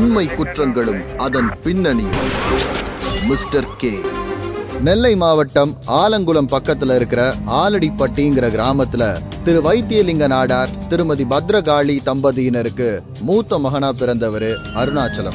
உண்மை குற்றங்களும் அதன் பின்னணியும் mister K நெல்லை மாவட்டம் ஆலங்குளம் பக்கத்துல இருக்கிற ஆலடிப்பட்டிங்கிற கிராமத்துல திரு வைத்தியலிங்க நாடார் திருமதி பத்ரகாளி தம்பதியினருக்கு மூத்த மகனா பிறந்தவர் அருணாச்சலம்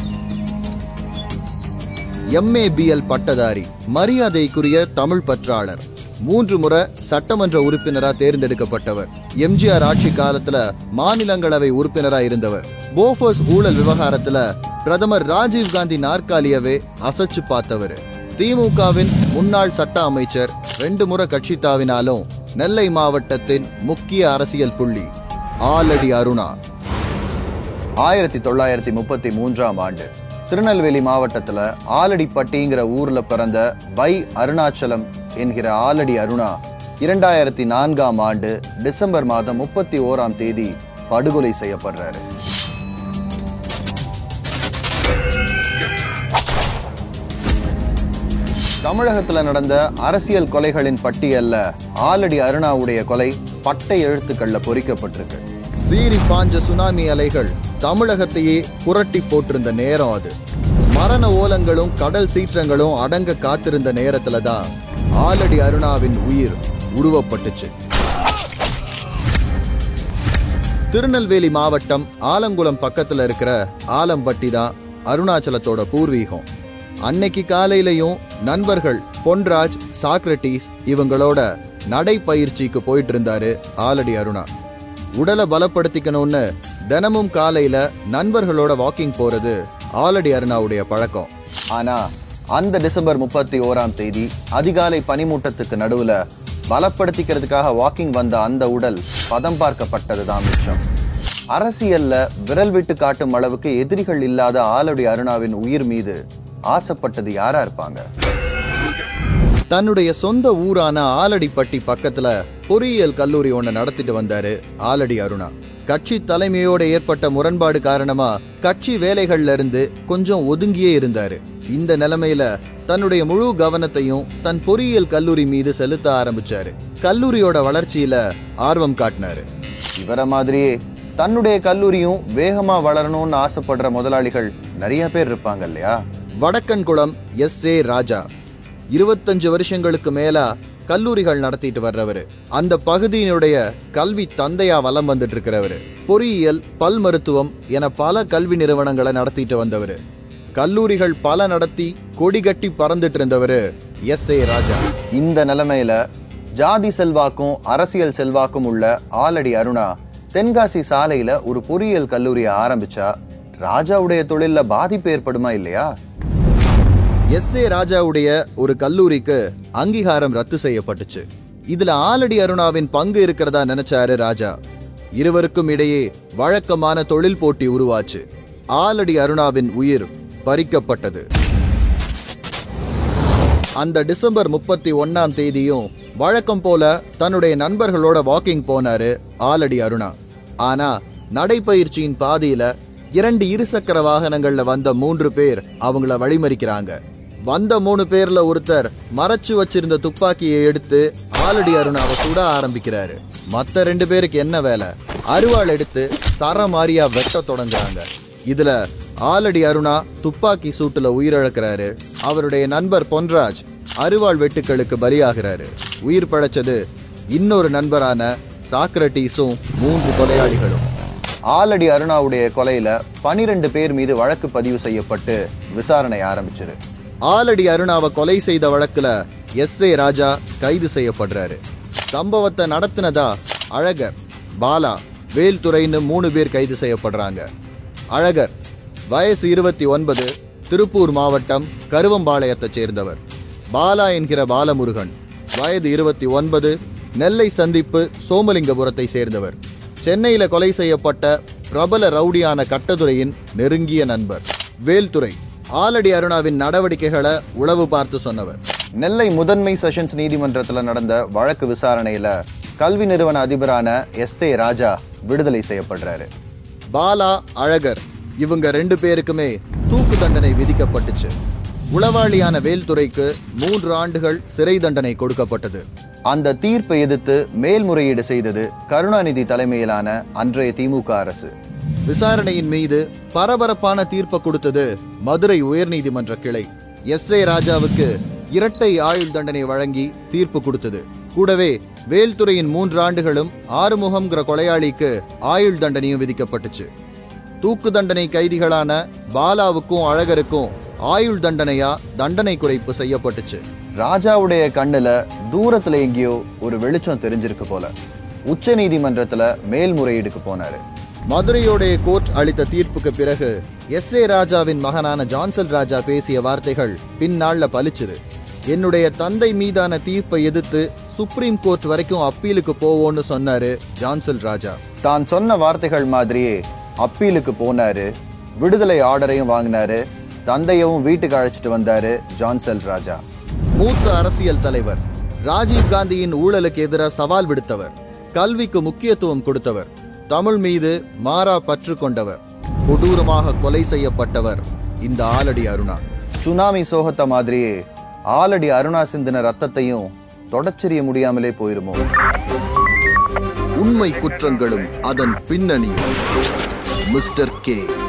எம்ஏபிஎல் பட்டதாரி மரியாதைக்குரிய தமிழ் பற்றாளர் மூன்று முறை சட்டமன்ற உறுப்பினரா தேர்ந்தெடுக்கப்பட்டவர் எம்ஜிஆர் ஆட்சி காலத்துல மாநிலங்களவை உறுப்பினரா இருந்தவர் போஃபர்ஸ் ஊழல் விவகாரத்துல பிரதமர் ராஜீவ் காந்தி நாற்காலியவே அசைச்சு பார்த்தவர் திமுகவின் முன்னாள் சட்ட அமைச்சர் ரெண்டு முறை கட்சி தாவினாலும் நெல்லை மாவட்டத்தின் முக்கிய அரசியல் புள்ளி ஆலடி அருணா ஆயிரத்தி தொள்ளாயிரத்தி முப்பத்தி மூன்றாம் ஆண்டு திருநெல்வேலி மாவட்டத்துல ஆலடிப்பட்டிங்கிற ஊர்ல பிறந்த வை அருணாச்சலம் என்கிற ஆலடி அருணா இரண்டாயிரத்தி நான்காம் ஆண்டு டிசம்பர் மாதம் முப்பத்தி ஓராம் தேதி படுகொலை செய்யப்படுறாரு தமிழகத்துல நடந்த அரசியல் கொலைகளின் பட்டியல்ல ஆலடி அருணாவுடைய கொலை பட்டை எழுத்துக்கள்ல பொறிக்கப்பட்டிருக்கு சீறி பாஞ்ச சுனாமி அலைகள் தமிழகத்தையே புரட்டி போட்டிருந்த நேரம் அது மரண ஓலங்களும் கடல் சீற்றங்களும் அடங்க காத்திருந்த நேரத்துல தான் ஆலடி அருணாவின் உயிர் உருவப்பட்டுச்சு திருநெல்வேலி மாவட்டம் ஆலங்குளம் பக்கத்துல இருக்கிற ஆலம்பட்டி தான் அருணாச்சலத்தோட பூர்வீகம் அன்னைக்கு காலையிலையும் நண்பர்கள் பொன்ராஜ் சாக்ரட்டிஸ் இவங்களோட நடைப்பயிற்சிக்கு போயிட்டு இருந்தாரு ஆலடி அருணா உடலை பலப்படுத்திக்கணும்னு தினமும் காலையில நண்பர்களோட வாக்கிங் போறது ஆலடி அருணாவுடைய பழக்கம் ஆனா அந்த டிசம்பர் முப்பத்தி ஓராம் தேதி அதிகாலை பனிமூட்டத்துக்கு நடுவுல பலப்படுத்திக்கிறதுக்காக வாக்கிங் வந்த அந்த உடல் பதம் பார்க்கப்பட்டதுதான் மிச்சம் அரசியல்ல விரல் விட்டு காட்டும் அளவுக்கு எதிரிகள் இல்லாத ஆலடி அருணாவின் உயிர் மீது ஆசைப்பட்டது யாரா இருப்பாங்க தன்னுடைய சொந்த ஊரான ஆலடிப்பட்டி பக்கத்துல பொறியியல் கல்லூரி ஒண்ணு நடத்திட்டு வந்தாரு ஆலடி அருணா கட்சி தலைமையோட ஏற்பட்ட முரண்பாடு காரணமா கட்சி வேலைகள்ல இருந்து கொஞ்சம் ஒதுங்கியே இருந்தாரு இந்த நிலைமையில தன்னுடைய முழு கவனத்தையும் தன் பொறியியல் கல்லூரி மீது செலுத்த ஆரம்பிச்சாரு கல்லூரியோட வளர்ச்சியில ஆர்வம் காட்டினாரு இவர மாதிரியே தன்னுடைய கல்லூரியும் வேகமா வளரணும்னு ஆசைப்படுற முதலாளிகள் நிறைய பேர் இருப்பாங்க இல்லையா வடக்கன்குளம் எஸ் ஏ ராஜா இருபத்தஞ்சு வருஷங்களுக்கு மேலா கல்லூரிகள் நடத்திட்டு வர்றவரு அந்த பகுதியினுடைய கல்வி தந்தையா வலம் வந்துட்டு இருக்கிறவரு பொறியியல் பல் மருத்துவம் என பல கல்வி நிறுவனங்களை நடத்திட்டு வந்தவரு கல்லூரிகள் பல நடத்தி கொடி கட்டி பறந்துட்டு இருந்தவரு எஸ் ஏ ராஜா இந்த நிலைமையில ஜாதி செல்வாக்கும் அரசியல் செல்வாக்கும் உள்ள ஆலடி அருணா தென்காசி சாலையில ஒரு பொறியியல் கல்லூரியை ஆரம்பிச்சா ராஜாவுடைய தொழில்ல பாதிப்பு ஏற்படுமா இல்லையா எஸ் ஏ ராஜாவுடைய ஒரு கல்லூரிக்கு அங்கீகாரம் ரத்து செய்யப்பட்டுச்சு இதுல ஆலடி அருணாவின் பங்கு இருக்கிறதா நினைச்சாரு ராஜா இருவருக்கும் இடையே வழக்கமான தொழில் போட்டி உருவாச்சு ஆலடி அருணாவின் உயிர் பறிக்கப்பட்டது அந்த டிசம்பர் முப்பத்தி ஒன்னாம் தேதியும் வழக்கம் போல தன்னுடைய நண்பர்களோட வாக்கிங் போனாரு ஆலடி அருணா ஆனா நடைப்பயிற்சியின் பாதியில இரண்டு இருசக்கர வாகனங்கள்ல வந்த மூன்று பேர் அவங்கள வழிமறிக்கிறாங்க வந்த மூணு பேர்ல ஒருத்தர் மறைச்சு வச்சிருந்த துப்பாக்கியை எடுத்து ஆலடி அருணாவை சுட ஆரம்பிக்கிறாரு மத்த ரெண்டு பேருக்கு என்ன வேலை அருவாள் எடுத்து சரமாரியா வெட்ட தொடங்குறாங்க இதுல ஆலடி அருணா துப்பாக்கி சூட்டுல உயிரிழக்கிறாரு அவருடைய நண்பர் பொன்ராஜ் அருவாள் வெட்டுக்களுக்கு பலியாகிறாரு உயிர் பழைச்சது இன்னொரு நண்பரான சாக்ரட்டீஸும் மூன்று கொலையாளிகளும் ஆலடி அருணாவுடைய கொலையில பனிரெண்டு பேர் மீது வழக்கு பதிவு செய்யப்பட்டு விசாரணை ஆரம்பிச்சது ஆலடி அருணாவை கொலை செய்த வழக்குல எஸ் ஏ ராஜா கைது செய்யப்படுறாரு சம்பவத்தை நடத்தினதா அழகர் பாலா வேல்துறைன்னு மூணு பேர் கைது செய்யப்படுறாங்க அழகர் வயசு இருபத்தி ஒன்பது திருப்பூர் மாவட்டம் கருவம்பாளையத்தைச் சேர்ந்தவர் பாலா என்கிற பாலமுருகன் வயது இருபத்தி ஒன்பது நெல்லை சந்திப்பு சோமலிங்கபுரத்தை சேர்ந்தவர் சென்னையில கொலை செய்யப்பட்ட பிரபல ரவுடியான கட்டதுரையின் நெருங்கிய நண்பர் வேல்துறை ஆலடி அருணாவின் நடவடிக்கைகளை உளவு பார்த்து சொன்னவர் நெல்லை முதன்மை செஷன்ஸ் நீதிமன்றத்துல நடந்த வழக்கு விசாரணையில கல்வி நிறுவன அதிபரான எஸ் ஏ ராஜா விடுதலை செய்யப்படுறாரு பாலா அழகர் இவங்க ரெண்டு பேருக்குமே தூக்கு தண்டனை விதிக்கப்பட்டுச்சு உளவாளியான வேல்துறைக்கு மூன்று ஆண்டுகள் சிறை தண்டனை கொடுக்கப்பட்டது அந்த தீர்ப்பை எதிர்த்து மேல்முறையீடு செய்தது கருணாநிதி தலைமையிலான அன்றைய திமுக அரசு விசாரணையின் மீது பரபரப்பான தீர்ப்பை கொடுத்தது மதுரை உயர்நீதிமன்ற கிளை எஸ் ஏ ராஜாவுக்கு இரட்டை ஆயுள் தண்டனை வழங்கி தீர்ப்பு கொடுத்தது கூடவே வேல்துறையின் மூன்று ஆண்டுகளும் ஆறுமுகம்ங்கிற கொலையாளிக்கு ஆயுள் தண்டனையும் விதிக்கப்பட்டுச்சு தூக்கு தண்டனை கைதிகளான பாலாவுக்கும் அழகருக்கும் ஆயுள் தண்டனையா தண்டனை குறைப்பு செய்யப்பட்டுச்சு ராஜாவுடைய கண்ணுல தூரத்துல எங்கேயோ ஒரு வெளிச்சம் தெரிஞ்சிருக்கு போல உச்ச நீதிமன்றத்துல மேல்முறையீடுக்கு போனாரு மதுரையோடைய கோர்ட் அளித்த தீர்ப்புக்கு பிறகு எஸ் ஏ ராஜாவின் மகனான ஜான்சன் ராஜா பேசிய வார்த்தைகள் பின்னாள்ல பலிச்சுது என்னுடைய தந்தை மீதான தீர்ப்பை எதிர்த்து சுப்ரீம் கோர்ட் வரைக்கும் அப்பீலுக்கு போவோன்னு சொன்னாரு ஜான்சன் ராஜா தான் சொன்ன வார்த்தைகள் மாதிரியே அப்பீலுக்கு போனாரு விடுதலை ஆர்டரையும் வாங்கினாரு தந்தையவும் வீட்டுக்கு அழைச்சிட்டு வந்தாரு ஜான்சன் ராஜா மூத்த அரசியல் தலைவர் ராஜீவ் காந்தியின் ஊழலுக்கு எதிராக சவால் விடுத்தவர் கல்விக்கு முக்கியத்துவம் கொடுத்தவர் தமிழ் மீது மாறா பற்று கொண்டவர் கொடூரமாக கொலை செய்யப்பட்டவர் இந்த ஆலடி அருணா சுனாமி சோகத்த மாதிரியே ஆலடி அருணா சிந்தின ரத்தத்தையும் தொடச்செறிய முடியாமலே போயிருமோ உண்மை குற்றங்களும் அதன் பின்னணியும் மிஸ்டர் கே